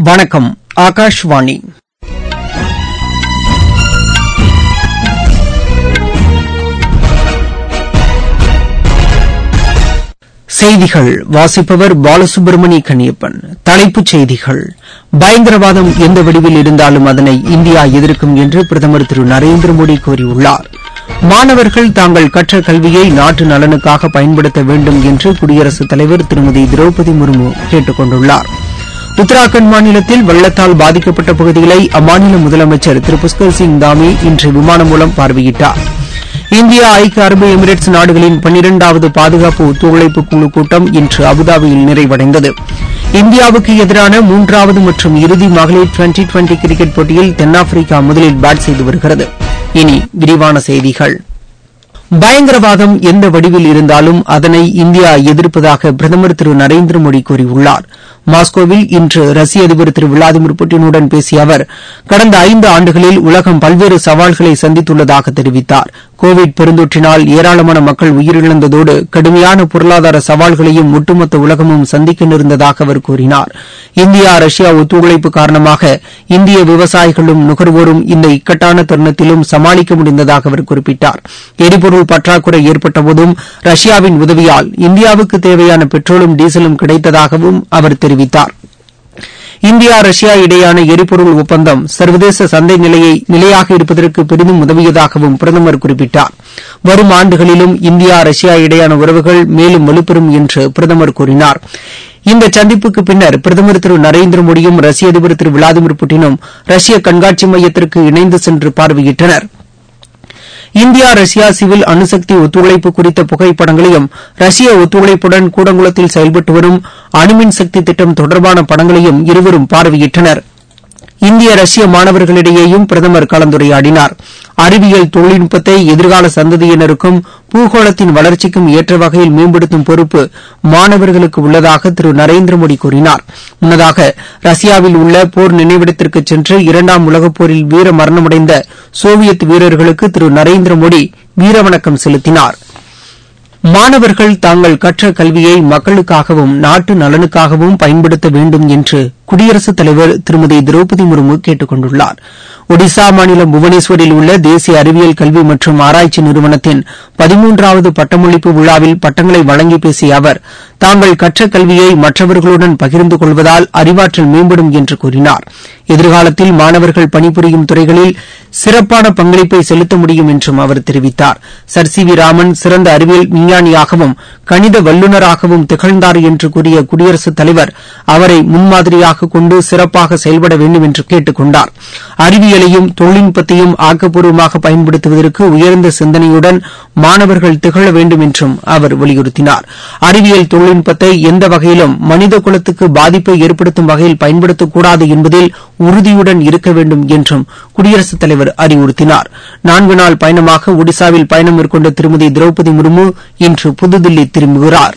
வணக்கம் ஆகாஷ்வாணி செய்திகள் வாசிப்பவர் பாலசுப்ரமணி கணியப்பன் தலைப்புச் செய்திகள் பயங்கரவாதம் எந்த வடிவில் இருந்தாலும் அதனை இந்தியா எதிர்க்கும் என்று பிரதமர் திரு நரேந்திர மோடி கூறியுள்ளார் மாணவர்கள் தாங்கள் கற்ற கல்வியை நாட்டு நலனுக்காக பயன்படுத்த வேண்டும் என்று குடியரசுத் தலைவர் திருமதி திரௌபதி முர்மு கேட்டுக் கொண்டுள்ளார் உத்தராகண்ட் மாநிலத்தில் வெள்ளத்தால் பாதிக்கப்பட்ட பகுதிகளை அம்மாநில முதலமைச்சர் திரு புஷ்கர் சிங் தாமி இன்று விமானம் மூலம் பார்வையிட்டார் இந்தியா ஐக்கிய அரபு எமிரேட்ஸ் நாடுகளின் பன்னிரண்டாவது பாதுகாப்பு ஒத்துழைப்பு குழு கூட்டம் இன்று அபுதாபியில் நிறைவடைந்தது இந்தியாவுக்கு எதிரான மூன்றாவது மற்றும் இறுதி மகளிர் டுவெண்டி டுவெண்டி கிரிக்கெட் போட்டியில் தென்னாப்பிரிக்கா முதலில் பேட் செய்து வருகிறது இனி விரிவான செய்திகள் பயங்கரவாதம் எந்த வடிவில் இருந்தாலும் அதனை இந்தியா எதிர்ப்பதாக பிரதமர் திரு நரேந்திர மோடி கூறியுள்ளார் மாஸ்கோவில் இன்று ரஷ்ய அதிபர் திரு விளாடிமிர் புட்டினுடன் பேசிய அவர் கடந்த ஐந்து ஆண்டுகளில் உலகம் பல்வேறு சவால்களை சந்தித்துள்ளதாக தெரிவித்தார் கோவிட் பெருந்தொற்றினால் ஏராளமான மக்கள் உயிரிழந்ததோடு கடுமையான பொருளாதார சவால்களையும் ஒட்டுமொத்த உலகமும் சந்திக்க நேர்ந்ததாக அவர் கூறினார் இந்தியா ரஷ்யா ஒத்துழைப்பு காரணமாக இந்திய விவசாயிகளும் நுகர்வோரும் இந்த இக்கட்டான தருணத்திலும் சமாளிக்க முடிந்ததாக அவர் குறிப்பிட்டார் எரிபொருள் பற்றாக்குறை ஏற்பட்டபோதும் ரஷ்யாவின் உதவியால் இந்தியாவுக்கு தேவையான பெட்ரோலும் டீசலும் கிடைத்ததாகவும் அவர் தெரிவித்தார் இந்தியா ரஷ்யா இடையேயான எரிபொருள் ஒப்பந்தம் சர்வதேச சந்தை நிலையை நிலையாக இருப்பதற்கு பெரிதும் உதவியதாகவும் பிரதமர் குறிப்பிட்டார் வரும் ஆண்டுகளிலும் இந்தியா ரஷ்யா இடையேயான உறவுகள் மேலும் வலுப்பெறும் என்று பிரதமர் கூறினார் இந்த சந்திப்புக்கு பின்னர் பிரதமர் திரு நரேந்திர மோடியும் ரஷ்ய அதிபர் திரு விளாடிமிர் புட்டினும் ரஷ்ய கண்காட்சி மையத்திற்கு இணைந்து சென்று பார்வையிட்டனா் இந்தியா ரஷ்யா சிவில் அணுசக்தி ஒத்துழைப்பு குறித்த புகைப்படங்களையும் ரஷ்ய ஒத்துழைப்புடன் கூடங்குளத்தில் செயல்பட்டு வரும் அணுமின் சக்தி திட்டம் தொடர்பான படங்களையும் இருவரும் பார்வையிட்டனர் இந்திய ரஷ்ய மாணவர்களிடையேயும் பிரதமர் கலந்துரையாடினார் அறிவியல் தொழில்நுட்பத்தை எதிர்கால சந்ததியினருக்கும் பூகோளத்தின் வளர்ச்சிக்கும் ஏற்ற வகையில் மேம்படுத்தும் பொறுப்பு மாணவர்களுக்கு உள்ளதாக திரு நரேந்திர மோடி கூறினார் முன்னதாக ரஷ்யாவில் உள்ள போர் நினைவிடத்திற்கு சென்று இரண்டாம் உலகப் போரில் வீர மரணமடைந்த சோவியத் வீரர்களுக்கு திரு நரேந்திர மோடி வீரவணக்கம் செலுத்தினார் மாணவர்கள் தாங்கள் கற்ற கல்வியை மக்களுக்காகவும் நாட்டு நலனுக்காகவும் பயன்படுத்த வேண்டும் என்று குடியரசுத் தலைவர் திருமதி திரௌபதி முர்மு கேட்டுக் கொண்டுள்ளார் ஒடிசா மாநிலம் புவனேஸ்வரில் உள்ள தேசிய அறிவியல் கல்வி மற்றும் ஆராய்ச்சி நிறுவனத்தின் பதிமூன்றாவது பட்டமளிப்பு விழாவில் பட்டங்களை வழங்கி பேசிய அவர் தாங்கள் கற்ற கல்வியை மற்றவர்களுடன் பகிர்ந்து கொள்வதால் அறிவாற்றல் மேம்படும் என்று கூறினார் எதிர்காலத்தில் மாணவர்கள் பணிபுரியும் துறைகளில் சிறப்பான பங்களிப்பை செலுத்த முடியும் என்றும் அவர் தெரிவித்தார் சர் சி வி ராமன் சிறந்த அறிவியல் விஞ்ஞானியாகவும் கணித வல்லுநராகவும் திகழ்ந்தார் என்று கூறிய குடியரசுத் தலைவர் அவரை முன்மாதிரியாக கொண்டு சிறப்பாக செயல்பட வேண்டும் என்று கேட்டுக் கொண்டார் அறிவியலையும் தொழில்நுட்பத்தையும் ஆக்கப்பூர்வமாக பயன்படுத்துவதற்கு உயர்ந்த சிந்தனையுடன் மாணவர்கள் திகழ வேண்டும் என்றும் அவர் வலியுறுத்தினார் அறிவியல் தொழில்நுட்பத்தை எந்த வகையிலும் மனித குலத்துக்கு பாதிப்பை ஏற்படுத்தும் வகையில் பயன்படுத்தக்கூடாது என்பதில் உறுதியுடன் இருக்க வேண்டும் என்றும் குடியரசுத் தலைவர் அறிவுறுத்தினார் நான்கு நாள் பயணமாக ஒடிசாவில் பயணம் மேற்கொண்ட திருமதி திரௌபதி முர்மு இன்று புதுதில்லி திரும்புகிறாா்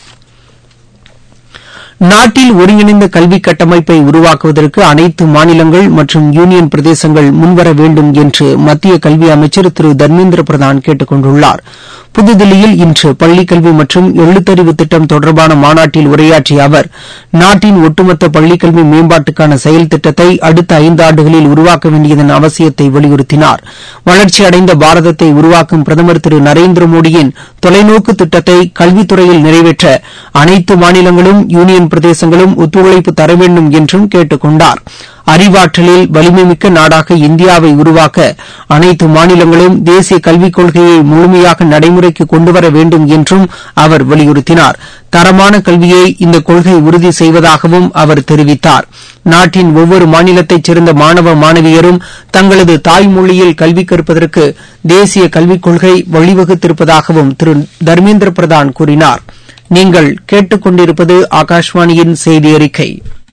நாட்டில் ஒருங்கிணைந்த கல்வி கட்டமைப்பை உருவாக்குவதற்கு அனைத்து மாநிலங்கள் மற்றும் யூனியன் பிரதேசங்கள் முன்வர வேண்டும் என்று மத்திய கல்வி அமைச்சர் திரு தர்மேந்திர பிரதான் கேட்டுக் கொண்டுள்ளார் புதுதில்லியில் இன்று பள்ளிக்கல்வி மற்றும் எழுத்தறிவு திட்டம் தொடர்பான மாநாட்டில் உரையாற்றிய அவர் நாட்டின் ஒட்டுமொத்த பள்ளிக்கல்வி மேம்பாட்டுக்கான செயல் திட்டத்தை அடுத்த ஐந்தாண்டுகளில் உருவாக்க வேண்டியதன் அவசியத்தை வலியுறுத்தினார் வளர்ச்சியடைந்த பாரதத்தை உருவாக்கும் பிரதமர் திரு நரேந்திர மோடியின் தொலைநோக்கு திட்டத்தை கல்வித்துறையில் நிறைவேற்ற அனைத்து மாநிலங்களும் யூனியன் பிரதேசங்களும் ஒத்துழைப்பு தர வேண்டும் என்றும் கேட்டுக் கொண்டார் அறிவாற்றலில் வலிமைமிக்க நாடாக இந்தியாவை உருவாக்க அனைத்து மாநிலங்களும் தேசிய கல்விக் கொள்கையை முழுமையாக நடைமுறைக்கு கொண்டுவர வேண்டும் என்றும் அவர் வலியுறுத்தினார் தரமான கல்வியை இந்த கொள்கை உறுதி செய்வதாகவும் அவர் தெரிவித்தார் நாட்டின் ஒவ்வொரு மாநிலத்தைச் சேர்ந்த மாணவ மாணவியரும் தங்களது தாய்மொழியில் கல்வி கற்பதற்கு தேசிய கல்விக் கொள்கை வழிவகுத்திருப்பதாகவும் திரு தர்மேந்திர பிரதான் கூறினார் நீங்கள் கேட்டுக் கொண்டிருப்பது ஆகாஷ்வாணியின் செய்தி அறிக்கை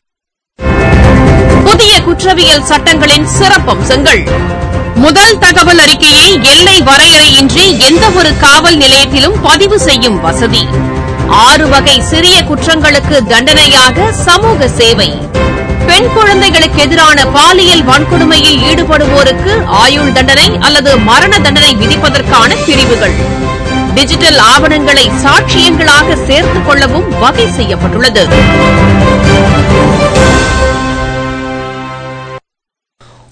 புதிய குற்றவியல் சட்டங்களின் சிறப்பம்சங்கள் முதல் தகவல் அறிக்கையை எல்லை வரையறையின்றி எந்தவொரு காவல் நிலையத்திலும் பதிவு செய்யும் வசதி ஆறு வகை சிறிய குற்றங்களுக்கு தண்டனையாக சமூக சேவை பெண் குழந்தைகளுக்கு எதிரான பாலியல் வன்கொடுமையில் ஈடுபடுவோருக்கு ஆயுள் தண்டனை அல்லது மரண தண்டனை விதிப்பதற்கான பிரிவுகள் டிஜிட்டல் ஆவணங்களை சாட்சியங்களாக சேர்த்துக் கொள்ளவும் வகை செய்யப்பட்டுள்ளது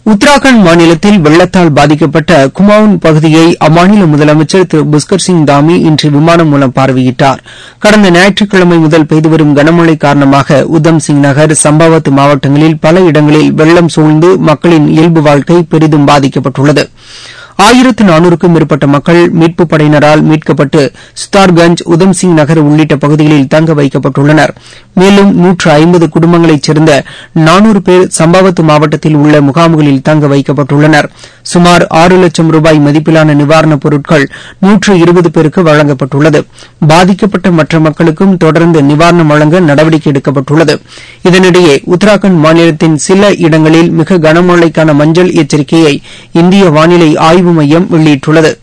உத்தராகண்ட் மாநிலத்தில் வெள்ளத்தால் பாதிக்கப்பட்ட குமாவுன் பகுதியை அம்மாநில முதலமைச்சர் திரு புஷ்கர் சிங் தாமி இன்று விமானம் மூலம் பார்வையிட்டார் கடந்த ஞாயிற்றுக்கிழமை முதல் பெய்து வரும் கனமழை காரணமாக உத்தம் சிங் நகர் சம்பாவத் மாவட்டங்களில் பல இடங்களில் வெள்ளம் சூழ்ந்து மக்களின் இயல்பு வாழ்க்கை பெரிதும் பாதிக்கப்பட்டுள்ளது ஆயிரத்து நானூறுக்கும் மேற்பட்ட மக்கள் மீட்புப் படையினரால் மீட்கப்பட்டு சுத்தார்கஞ்ச் உதம்சிங் நகர் உள்ளிட்ட பகுதிகளில் தங்க வைக்கப்பட்டுள்ளனர் மேலும் நூற்று ஐம்பது குடும்பங்களைச் சேர்ந்த நானூறு பேர் சம்பாவத்து மாவட்டத்தில் உள்ள முகாம்களில் தங்க வைக்கப்பட்டுள்ளனர் சுமார் ஆறு லட்சம் ரூபாய் மதிப்பிலான நிவாரணப் பொருட்கள் நூற்று இருபது பேருக்கு வழங்கப்பட்டுள்ளது பாதிக்கப்பட்ட மற்ற மக்களுக்கும் தொடர்ந்து நிவாரணம் வழங்க நடவடிக்கை எடுக்கப்பட்டுள்ளது இதனிடையே உத்தராகண்ட் மாநிலத்தின் சில இடங்களில் மிக கனமழைக்கான மஞ்சள் எச்சரிக்கையை இந்திய வானிலை ஆய்வு மையம் வெளியிட்டுள்ளது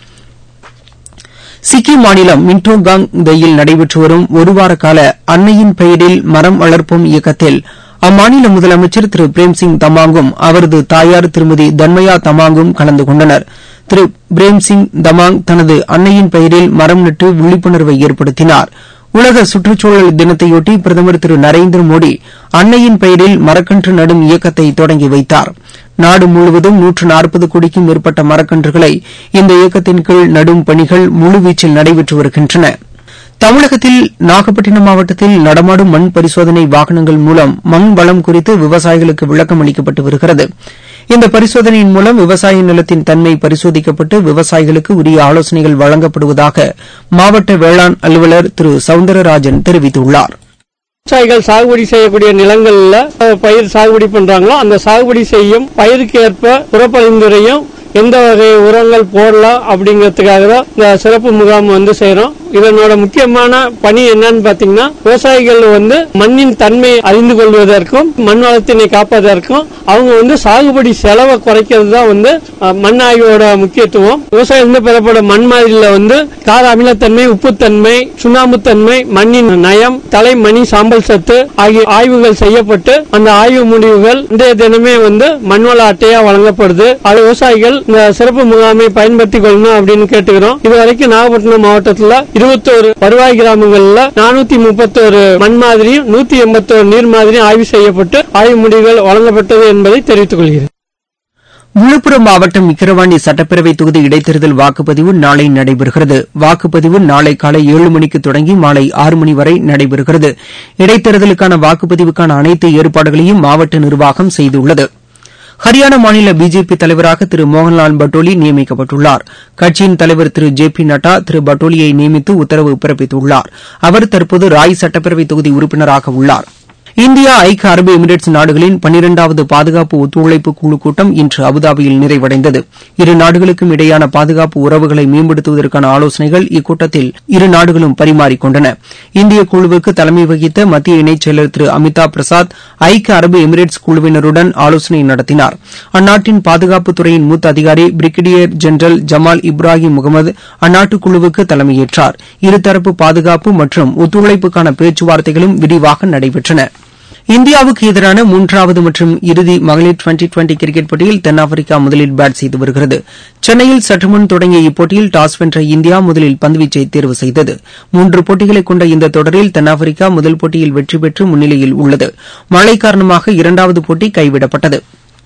சிக்கிம் மாநிலம் மின்டோகாங் தையில் நடைபெற்று வரும் ஒருவார கால அன்னையின் பெயரில் மரம் வளர்ப்போம் இயக்கத்தில் அம்மாநில முதலமைச்சர் திரு பிரேம்சிங் தமாங்கும் அவரது தாயார் திருமதி தன்மயா தமாங்கும் கலந்து கொண்டனர் திரு பிரேம்சிங் தமாங் தனது அன்னையின் பெயரில் மரம் நட்டு விழிப்புணர்வை ஏற்படுத்தினார் உலக சுற்றுச்சூழல் தினத்தையொட்டி பிரதமர் திரு நரேந்திர மோடி அன்னையின் பெயரில் மரக்கன்று நடும் இயக்கத்தை தொடங்கி வைத்தார் நாடு முழுவதும் நூற்று நாற்பது கோடிக்கும் மேற்பட்ட மரக்கன்றுகளை இந்த இயக்கத்தின் கீழ் நடும் பணிகள் முழுவீச்சில் நடைபெற்று வருகின்றன தமிழகத்தில் நாகப்பட்டினம் மாவட்டத்தில் நடமாடும் மண் பரிசோதனை வாகனங்கள் மூலம் மண் வளம் குறித்து விவசாயிகளுக்கு விளக்கம் அளிக்கப்பட்டு வருகிறது இந்த பரிசோதனையின் மூலம் விவசாய நிலத்தின் தன்மை பரிசோதிக்கப்பட்டு விவசாயிகளுக்கு உரிய ஆலோசனைகள் வழங்கப்படுவதாக மாவட்ட வேளாண் அலுவலர் திரு சவுந்தரராஜன் தெரிவித்துள்ளார் விவசாயிகள் சாகுபடி செய்யக்கூடிய நிலங்கள்ல அஹ், பயிர் சாகுபடி பண்றாங்களோ அந்த சாகுபடி செய்யும் பயிருக்கு ஏற்ப புறப்பரிந்துரையும் எந்த வகை உரங்கள் போடலாம் அப்படிங்கிறதுக்காக தான் இந்த சிறப்பு முகாம் வந்து செய்றோம் இதனோட முக்கியமான பணி என்னன்னு பாத்தீங்கன்னா விவசாயிகள் வந்து மண்ணின் தன்மையை அறிந்து கொள்வதற்கும் மண் வளத்தினை காப்பதற்கும் அவங்க வந்து சாகுபடி செலவை குறைக்கிறது தான் வந்து அஹ், மண் ஆய்வோட முக்கியத்துவம் விவசாயிலிருந்து பெறப்படும் மண் மாதிரில வந்து கார அமிலத்தன்மை உப்புத்தன்மை சுண்ணாம்புத்தன்மை மண்ணின் நயம் தலை மணி சாம்பல் சத்து ஆகிய ஆய்வுகள் செய்யப்பட்டு அந்த ஆய்வு முடிவுகள் இன்றைய தினமே வந்து மண்வள அட்டையா வழங்கப்படுது அது விவசாயிகள் இந்த சிறப்பு முகாமை பயன்படுத்திக் கொள்ளணும் அப்படின்னு கேட்டுக்கிறோம் இதுவரைக்கும் நாகப்பட்டினம் மாவட்டத்துல இருபத்தோரு வருவாய் கிராமங்கள்ல நானூத்தி முப்பத்தோரு மண் மாதிரியும் நூத்தி எண்பத்தோரு நீர் மாதிரியும் ஆய்வு செய்யப்பட்டு ஆய்வு முடிவுகள் வழங்கப்பட்டது என்பதை தெரிவித்துக் கொள்கிறேன் விழுப்புரம் மாவட்டம் விக்கிரவாண்டி சட்டப்பேரவை தொகுதி இடைத்தேர்தல் வாக்குப்பதிவு நாளை நடைபெறுகிறது வாக்குப்பதிவு நாளை காலை ஏழு மணிக்கு தொடங்கி மாலை ஆறு மணி வரை நடைபெறுகிறது இடைத்தேர்தலுக்கான வாக்குப்பதிவுக்கான அனைத்து ஏற்பாடுகளையும் மாவட்ட நிர்வாகம் செய்துள்ளது ஹரியானா மாநில பிஜேபி தலைவராக திரு மோகன்லால் பட்டோலி நியமிக்கப்பட்டுள்ளார் கட்சியின் தலைவர் திரு ஜே பி நட்டா திரு பட்டோலியை நியமித்து உத்தரவு பிறப்பித்துள்ளார் அவர் தற்போது ராய் சட்டப்பேரவை தொகுதி உறுப்பினராக உள்ளார் இந்தியா ஐக்கிய அரபு எமிரேட்ஸ் நாடுகளின் பனிரெண்டாவது பாதுகாப்பு ஒத்துழைப்பு குழு கூட்டம் இன்று அபுதாபியில் நிறைவடைந்தது இரு நாடுகளுக்கும் இடையேயான பாதுகாப்பு உறவுகளை மேம்படுத்துவதற்கான ஆலோசனைகள் இக்கூட்டத்தில் இரு நாடுகளும் பரிமாறிக்கொண்டன இந்திய குழுவுக்கு தலைமை வகித்த மத்திய இணைச் செயலர் திரு அமிதாப் பிரசாத் ஐக்கிய அரபு எமிரேட்ஸ் குழுவினருடன் ஆலோசனை நடத்தினார் அந்நாட்டின் பாதுகாப்புத் துறையின் மூத்த அதிகாரி brigadier general Jamal Ibrahim Mohamed அந்நாட்டு குழுவுக்கு தலைமையேற்றார் இருதரப்பு பாதுகாப்பு மற்றும் ஒத்துழைப்புக்கான பேச்சுவார்த்தைகளும் விரிவாக நடைபெற்றன இந்தியாவுக்கு எதிரான மூன்றாவது மற்றும் இறுதி மகளிர் டுவெண்டி டுவெண்டி கிரிக்கெட் போட்டியில் தென்னாப்பிரிக்கா முதலில் பேட் செய்து வருகிறது சென்னையில் சற்றுமுன் தொடங்கிய இப்போட்டியில் டாஸ் வென்ற இந்தியா முதலில் பந்துவீச்சை தேர்வு செய்தது மூன்று போட்டிகளை கொண்ட இந்த தொடரில் தென்னாப்பிரிக்கா முதல் போட்டியில் வெற்றி பெற்று முன்னிலையில் உள்ளது மழை காரணமாக இரண்டாவது போட்டி கைவிடப்பட்டது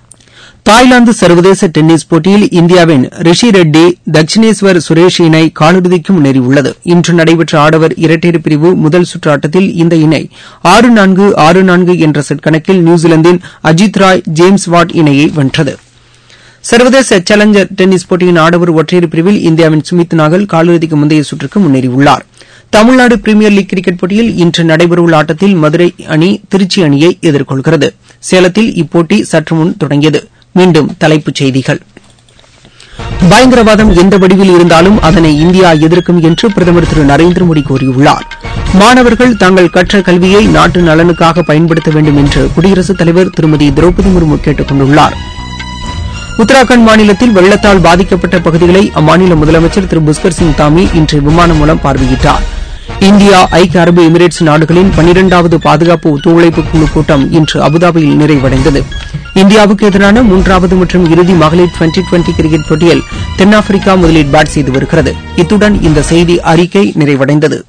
தாய்லாந்து சர்வதேச டென்னிஸ் போட்டியில் இந்தியாவின் ரிஷி ரெட்டி தட்சிணேஸ்வர் சுரேஷ் இணை காலிறுதிக்கு முன்னேறியுள்ளது இன்று நடைபெற்ற ஆடவர் இரட்டையர் பிரிவு முதல் சுற்று ஆட்டத்தில் இந்த இணை ஆறு நான்கு ஆறு நான்கு என்ற செட் கணக்கில் நியூசிலாந்தின் அஜித் ராய் ஜேம்ஸ் வாட் இணையை வென்றது சர்வதேச சேலஞ்சர் டென்னிஸ் போட்டியின் ஆடவர் ஒற்றையர் பிரிவில் இந்தியாவின் சுமித் நாகல் காலிறுதிக்கு முந்தைய சுற்றுக்கு முன்னேறியுள்ளார் தமிழ்நாடு பிரீமியர் லீக் கிரிக்கெட் போட்டியில் இன்று நடைபெறவுள்ள ஆட்டத்தில் மதுரை அணி திருச்சி அணியை எதிர்கொள்கிறது சேலத்தில் இப்போட்டி சற்று முன் தொடங்கியது மீண்டும் தலைப்புச் செய்திகள் பயங்கரவாதம் எந்த வடிவில் இருந்தாலும் அதனை இந்தியா எதிர்க்கும் என்று பிரதமர் திரு நரேந்திர மோடி கூறியுள்ளார் மாணவர்கள் தாங்கள் கற்ற கல்வியை நாட்டு நலனுக்காக பயன்படுத்த வேண்டும் என்று குடியரசுத் தலைவர் திருமதி திரௌபதி முர்மு கேட்டுக் கொண்டுள்ளார் உத்தராகண்ட் மாநிலத்தில் வெள்ளத்தால் பாதிக்கப்பட்ட பகுதிகளை அம்மாநில முதலமைச்சர் திரு புஷ்கர் சிங் தாமி இன்று விமானம் மூலம் பார்வையிட்டார் இந்தியா ஐக்கிய அரபு எமிரேட்ஸ் நாடுகளின் பனிரெண்டாவது பாதுகாப்பு ஒத்துழைப்பு குழு கூட்டம் இன்று அபுதாபியில் நிறைவடைந்தது இந்தியாவுக்கு எதிரான மூன்றாவது மற்றும் இறுதி மகளிர் டுவெண்டி டுவெண்டி கிரிக்கெட் போட்டியில் தென்னாப்பிரிக்கா முதலில் பேட் செய்து வருகிறது இத்துடன் இந்த செய்தி அறிக்கை நிறைவடைந்தது